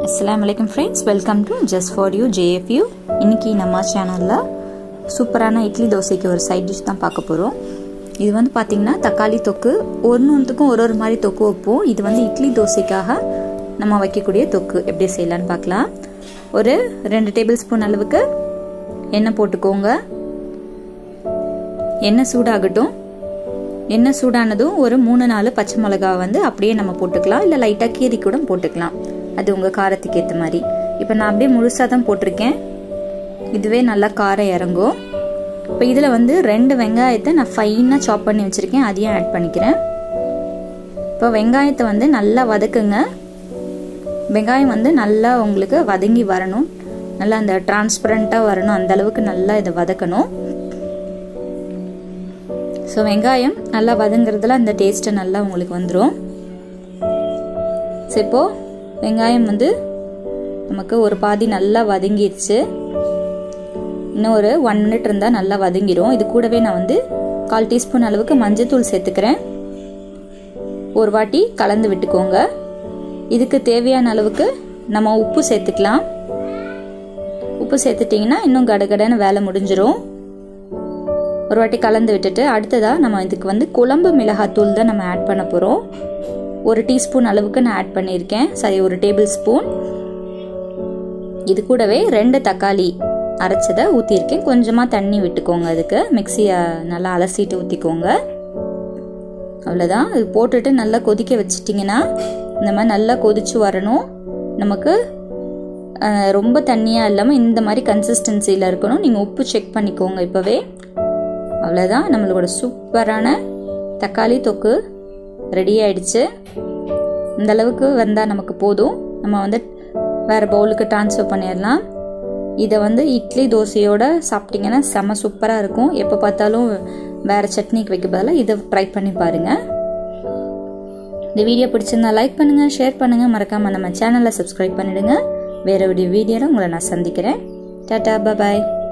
அஸ்லாம் வலைக்கம் friends welcome to just for you JFU இன்னைக்கு நம்ம சேனலில் சூப்பரான இட்லி தோசைக்கு ஒரு சைட் டிஷ் தான் பார்க்க போகிறோம் இது வந்து பார்த்திங்கன்னா தக்காளி தொக்கு ஒன்று ஒன்றுத்துக்கும் ஒரு ஒரு மாதிரி தொக்கு வைப்போம் இது வந்து இட்லி தோசைக்காக நம்ம வைக்கக்கூடிய தொக்கு எப்படி செய்யலான்னு பார்க்கலாம் ஒரு ரெண்டு டேபிள் ஸ்பூன் அளவுக்கு எண்ணெய் போட்டுக்கோங்க எண்ணெய் சூடாகட்டும் எண்ணெய் சூடானதும் ஒரு மூணு நாலு பச்சை மிளகா வந்து அப்படியே நம்ம போட்டுக்கலாம் இல்லை லைட்டாக கீரி கூட போட்டுக்கலாம் அது உங்கள் காரத்துக்கு ஏற்ற மாதிரி இப்போ நான் அப்படியே முழுசாக தான் போட்டிருக்கேன் இதுவே நல்லா காரம் இறங்கும் இப்போ இதில் வந்து ரெண்டு வெங்காயத்தை நான் ஃபைனாக சாப் பண்ணி வச்சுருக்கேன் அதையும் ஆட் பண்ணிக்கிறேன் இப்போ வெங்காயத்தை வந்து நல்லா வதக்குங்க வெங்காயம் வந்து நல்லா உங்களுக்கு வதங்கி வரணும் நல்லா அந்த டிரான்ஸ்பரண்ட்டாக வரணும் அந்த அளவுக்கு நல்லா இதை வதக்கணும் ஸோ வெங்காயம் நல்லா வதங்குறதுல அந்த டேஸ்ட்டு நல்லா உங்களுக்கு வந்துடும் ஸோ இப்போது வெங்காயம் வந்து நமக்கு ஒரு பாதி நல்லா வதங்கிடுச்சு இன்னும் ஒரு ஒன் மினிட் இருந்தால் நல்லா வதங்கிடும் இது கூடவே நான் வந்து கால் டீஸ்பூன் அளவுக்கு மஞ்சத்தூள் சேர்த்துக்கிறேன் ஒரு வாட்டி கலந்து விட்டுக்கோங்க இதுக்கு தேவையான அளவுக்கு நம்ம உப்பு சேர்த்துக்கலாம் உப்பு சேர்த்துட்டிங்கன்னா இன்னும் கடகடன்னு வேலை முடிஞ்சிடும் ஒரு வாட்டி கலந்து விட்டுட்டு அடுத்ததாக நம்ம இதுக்கு வந்து குழம்பு மிளகாத்தூள் தான் நம்ம ஆட் பண்ண போகிறோம் ஒரு டீஸ்பூன் அளவுக்கு நான் ஆட் பண்ணியிருக்கேன் சரி ஒரு டேபிள் ஸ்பூன் இது கூடவே ரெண்டு தக்காளி அரைச்சதை ஊற்றிருக்கேன் கொஞ்சமாக தண்ணி விட்டுக்கோங்க அதுக்கு மிக்சியை நல்லா அலசிட்டு ஊற்றிக்கோங்க அவ்வளோதான் இது போட்டுட்டு நல்லா கொதிக்க வச்சிட்டிங்கன்னா இந்த மாதிரி நல்லா கொதிச்சு வரணும் நமக்கு ரொம்ப தண்ணியாக இல்லாமல் இந்த மாதிரி கன்சிஸ்டன்சியில் இருக்கணும் நீங்கள் உப்பு செக் பண்ணிக்கோங்க இப்போவே அவ்வளோதான் நம்மளோட சூப்பரான தக்காளி தொக்கு ரெடி ஆயிடுச்சு இந்த அளவுக்கு வந்தால் நமக்கு போதும் நம்ம வந்து வேறு பவுலுக்கு ட்ரான்ஸ்ஃபர் பண்ணிடலாம் இதை வந்து இட்லி தோசையோட சாப்பிட்டிங்கன்னா செம்ம சூப்பராக இருக்கும் எப்போ பார்த்தாலும் வேறு சட்னிக்கு வைக்க பதிலாக இதை ட்ரை பண்ணி பாருங்கள் இந்த வீடியோ பிடிச்சிருந்தா லைக் பண்ணுங்கள் ஷேர் பண்ணுங்கள் மறக்காமல் நம்ம சேனலை சப்ஸ்கிரைப் பண்ணிவிடுங்க வேறு ஒரு வீடியோவில் உங்களை நான் சந்திக்கிறேன் டாட்டா பாய்